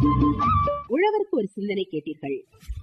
உழவருக்கு ஒரு சிந்தனை கேட்டீர்கள்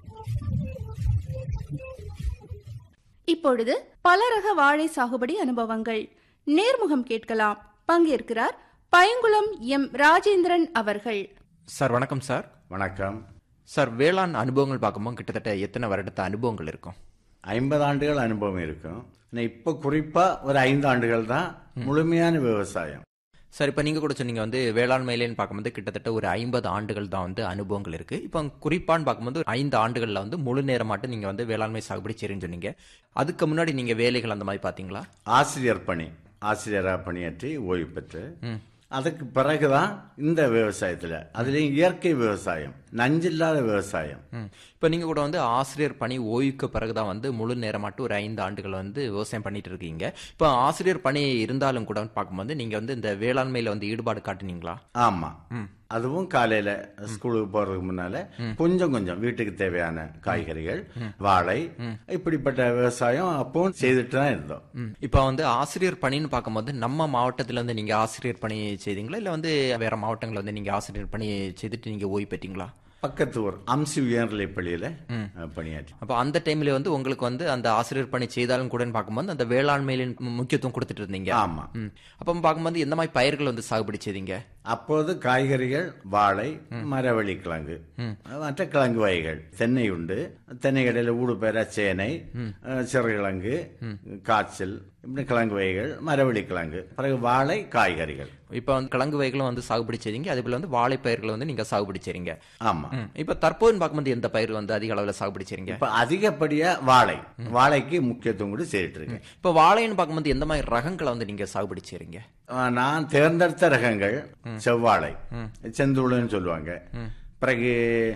இப்பொழுது பலரக வாழை சாகுபடி அனுபவங்கள் நேர்முகம் கேட்கலாம் பங்கேற்கிறார் பைங்குளம் எம் ராஜேந்திரன் அவர்கள் சார் வணக்கம் சார் வணக்கம் சார் வேளாண் அனுபவங்கள் பார்க்கும்போது கிட்டத்தட்ட எத்தனை வருடத்த அனுபவங்கள் இருக்கும் ஐம்பது ஆண்டுகள் அனுபவம் இருக்கும் ஆனா இப்போ குறிப்பாக ஒரு ஐந்து ஆண்டுகள் தான் முழுமையான விவசாயம் சார் இப்போ நீங்கள் கூட சொன்னீங்க வந்து வேளாண்மையிலேன்னு பார்க்கும்போது கிட்டத்தட்ட ஒரு ஐம்பது ஆண்டுகள் தான் வந்து அனுபவங்கள் இருக்குது இப்போ குறிப்பான்னு பார்க்கும்போது ஒரு ஐந்து ஆண்டுகளில் வந்து முழு நேரமாட்டு நீங்கள் வந்து வேளாண்மை சாகுபடி செய்றேன்னு சொன்னீங்க அதுக்கு முன்னாடி நீங்கள் வேலைகள் அந்த மாதிரி பார்த்தீங்களா ஆசிரியர் பணி ஆசிரியராக பணியாற்றி ஓய்வு பெற்று அதுக்கு பிறகுதான் இந்த விவசாயத்தில் அதுலேயும் இயற்கை விவசாயம் நஞ்சில்லாத விவசாயம் ம் இப்போ நீங்கள் கூட வந்து ஆசிரியர் பணி ஓய்வுக்கு பிறகு தான் வந்து முழு நேரமாட்டு ஒரு ஐந்து ஆண்டுகள் வந்து விவசாயம் பண்ணிட்டு இருக்கீங்க இப்போ ஆசிரியர் பணி இருந்தாலும் கூட பார்க்கும்போது நீங்கள் வந்து இந்த வேளாண்மையில் வந்து ஈடுபாடு காட்டுனீங்களா ஆமா அதுவும் காலையில ஸ்கூலுக்கு போறதுக்கு முன்னால கொஞ்சம் கொஞ்சம் வீட்டுக்கு தேவையான காய்கறிகள் வாழை இப்படிப்பட்ட விவசாயம் அப்பவும் செய்துட்டு தான் இருந்தோம் ம். இப்போ வந்து ஆசிரியர் பணின்னு பார்க்கும்போது நம்ம மாவட்டத்துல வந்து நீங்க ஆசிரியர் பணி செய்தீங்களா இல்ல வந்து வேற மாவட்டங்கள்ல வந்து நீங்க ஆசிரியர் பணி செய்துட்டு நீங்க ஓய்வு பெற்றீங்களா பக்கத்து ஊர் அம்சி உயர்நிலைப் பள்ளியில அஹ், பணியாற்றி அப்போ அந்த டைம்ல வந்து உங்களுக்கு வந்து அந்த ஆசிரியர் பணி செய்தாலும் கூட பார்க்கும்போது அந்த வேளாண்மையில மு- முக்கியத்துவம் கொடுத்துட்டு இருந்தீங்க ஆமா ம். அப்போ பார்க்கும்போது எந்த மாதிரி பயிர்கள் வந்து சாகுபடி செய்தீங்க அப்போது காய்கறிகள் வாழை மரவள்ளி கிழங்கு மற்ற கிழங்கு வகைகள் தென்னை உண்டு தென்னை கடையில் ஊடு பேர சேனை அஹ், சிறுகிழங்கு காய்ச்சல் இப்படி கிழங்கு வகைகள் மரவள்ளி கிழங்கு பிறகு வாழை காய்கறிகள் இப்போ வந்து கிழங்கு வகைகளும் வந்து சாகுபடி செய்தீங்க அதே போல வந்து வாழை பயிர்களை வந்து நீங்க சாகுபடி செய்றீங்க ஆமா ம். இப்போ தற்போது பார்க்கும்போது எந்த பயிர் வந்து அதிக அளவுல சாகுபடி செய்றீங்க இப்ப அதிகப்படியா வாழை வாழைக்கு முக்கியத்துவம் கூட செய்துட்டு இருக்கேன் இப்போ வாழைன்னு பார்க்கும்போது எந்த மாதிரி ரகங்களை வந்து நீங்க சாகுபடி செய்றீங்க அஹ், நான் தேர்ந்தெடுத்த ரகங்கள் செவ்வாழை செந்துளுன்னு சொல்லுவாங்க பிறகு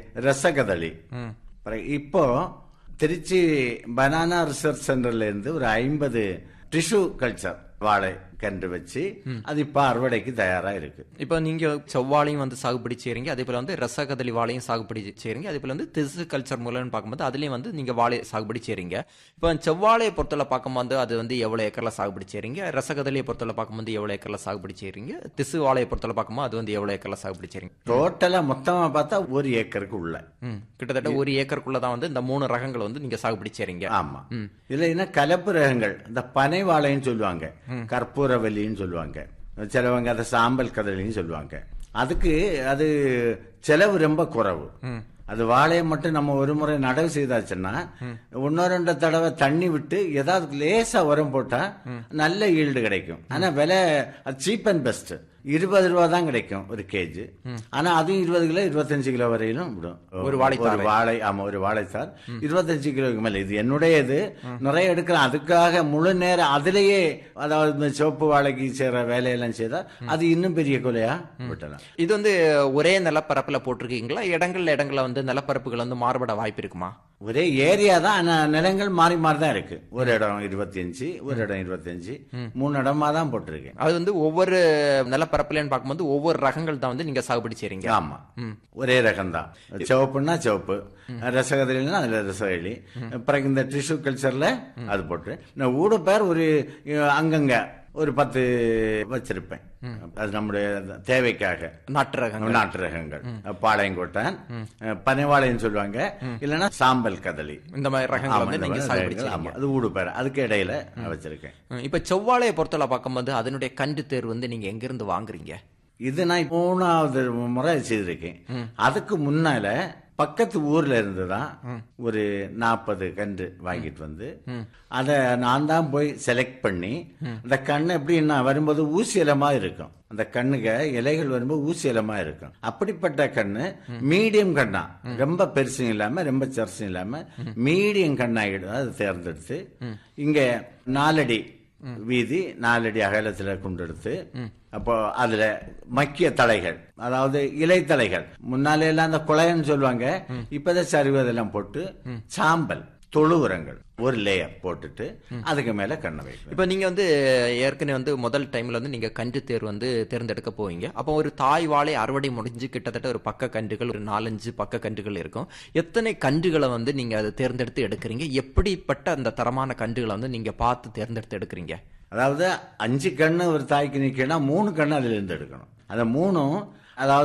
ரசகதளி பிறகு இப்போ திருச்சி பனானா ரிசர்ச் சென்டர்ல இருந்து ஒரு ஐம்பது டிஷ்யூ கல்ச்சர் வாழை கன்று வச்சு அது இப்ப அறுவடைக்கு தயாரா இருக்கு இப்போ நீங்க செவ்வாழையும் வந்து சாகுபடி செய்றீங்க அதே போல வந்து ரசகதலி வாழையும் சாகுபடி செய்றீங்க அதே போல வந்து திசு கல்ச்சர் மூலம்னு பார்க்கும்போது அதுலயும் வந்து நீங்க வாழை சாகுபடி செய்றீங்க இப்போ செவ்வாழையை பொறுத்தவரை பார்க்கும்போது அது வந்து எவ்வளவு ஏக்கர்ல சாகுபடி செய்றீங்க ரசகதலியை பொறுத்தவரை பார்க்கும்போது எவ்வளவு ஏக்கர்ல சாகுபடி செய்றீங்க திசு வாழையை பொறுத்தவரை பார்க்கும்போது அது வந்து எவ்வளவு ஏக்கர்ல சாகுபடி செய்றீங்க டோட்டலா மொத்தமா பார்த்தா ஒரு ஏக்கருக்கு உள்ள ம் கிட்டத்தட்ட ஒரு ஏக்கருக்குள்ள தான் வந்து இந்த மூணு ரகங்கள் வந்து நீங்க சாகுபடி செய்றீங்க ஆமா இதுல என்ன கலப்பு ரகங்கள் இந்த பனை வாழைன்னு சொல்லுவாங்க கற்பூரவல்லின்னு சொல்லுவாங்க சிலவங்க அதை சாம்பல் கதலின்னு சொல்லுவாங்க அதுக்கு அது செலவு ரொம்ப குறைவு அது வாழையை மட்டும் நம்ம ஒரு முறை நடவு செய்தாச்சுன்னா ஒன்னோ ரெண்டு தடவை தண்ணி விட்டு ஏதாவது லேசா உரம் போட்டா நல்ல ஈல்டு கிடைக்கும் ஆனா விலை சீப் அண்ட் பெஸ்ட் இருபது ரூபா தான் கிடைக்கும் ஒரு கேஜி ஆனா அதுவும் இருபது கிலோ இருபத்தஞ்சு கிலோ வரையிலும் விடும் ஒரு வாழைத்தாரை. ஒரு வாழை ஆமா ஒரு வாழைத்தார் இருபத்தஞ்சு கிலோக்கு மேல இது என்னுடைய இது நிறைய எடுக்கலாம் அதுக்காக முழு நேரம் அதுலயே அதாவது இந்த சிவப்பு வாழைக்கு செய்யற வேலையெல்லாம் செய்தா அது இன்னும் பெரிய கொலையா விட்டலாம் இது வந்து ஒரே நிலப்பரப்புல போட்டிருக்கீங்களா இடங்கள்ல இடங்கள்ல வந்து நிலப்பரப்புகள் வந்து மாறுபட வாய்ப்பு இருக்குமா ஒரே ஏரியா தான் ஆனா நிலங்கள் மாறி மாறி தான் இருக்கு ஒரு இடம் இருபத்தஞ்சு ஒரு இடம் இருபத்தஞ்சு மூணு இடமா தான் போட்டிருக்கேன் அது வந்து ஒவ்வொரு நிலப்பரப்புலன்னு பார்க்கும்போது ஒவ்வொரு ரகங்கள் தான் வந்து நீங்க சாகுபடி செய்றீங்க ஆமா ஒரே ரகம் தான் சிவப்புன்னா சிவப்பு ரசகதலினா அதுல ரசகலி பிறகு இந்த டிஷ்யூ கல்ச்சர்ல அது போட்டு நான் ஊட பேர் ஒரு அஹ், அங்கங்க ஒரு பத்து வச்சிருப்பேன் அது நம்முடைய தேவைக்காக நாட்டு ரகங்கள் நாட்டு ரகங்கள் பாளையங்கோட்டன் பனைவாழைன்னு சொல்லுவாங்க இல்லைன்னா சாம்பல் கதலி இந்த மாதிரி ரகங்கள் ஆமா, வந்து இந்த நீங்க மாதிரி சாகுபடி ரகங்கள், செய்றீங்க ஆமா. அது ஊடு பேர் அதுக்கு இடையில வச்சிருக்கேன் ம், இப்ப செவ்வாழையை பொறுத்தவரை பார்க்கும்போது அதனுடைய கண்டு தேர்வு வந்து நீங்க எங்க இருந்து வாங்குறீங்க இது நான் மூணாவது முறை செய்திருக்கேன் அதுக்கு முன்னால பக்கத்து ஊர்ல இருந்து தான் ஒரு நாற்பது கன்று வாங்கிட்டு வந்து அதை நான் தான் போய் செலக்ட் பண்ணி அந்த கண்ணு எப்படின்னா வரும்போது ஊசி இலமா இருக்கும் அந்த கண்ணுக இலைகள் வரும்போது ஊசி இலமா இருக்கும் அப்படிப்பட்ட கண்ணு மீடியம் கண்ணா ரொம்ப பெருசும் இல்லாம ரொம்ப சரசும் இல்லாம மீடியம் கண்ணாகிடும் அதை தேர்ந்தெடுத்து இங்க நாலடி வீதி நாலடி அகலத்துல கொண்டெடுத்து அப்போ அதுல மக்கிய தலைகள் அதாவது இலை தலைகள் முன்னாலே எல்லாம் அந்த குழையன்னு சொல்லுவாங்க இப்பதான் சரிவதெல்லாம் போட்டு சாம்பல் தொழு உரங்கள் ஒரு லேயர் போட்டுட்டு அதுக்கு மேல கண்ணை வைக்கணும் இப்ப நீங்க வந்து ஏற்கனவே வந்து முதல் டைம்ல வந்து நீங்க கன்று தேர்வு வந்து தேர்ந்தெடுக்க போவீங்க அப்போ ஒரு தாய் வாழை அறுவடை முடிஞ்சு கிட்டத்தட்ட ஒரு பக்க கன்றுகள் ஒரு நாலஞ்சு பக்க கன்றுகள் இருக்கும் எத்தனை கன்றுகளை வந்து நீங்க அதை தேர்ந்தெடுத்து எடுக்கிறீங்க எப்படிப்பட்ட அந்த தரமான கன்றுகளை வந்து நீங்க பார்த்து தேர்ந்தெடுத்து எடுக்கிறீங்க அதாவது அஞ்சு கண்ணு ஒரு தாய்க்கு நிக்கணும்னா மூணு கண்ணு அதுல இருந்து எடுக்கணும் அந்த மூணும் அதாவது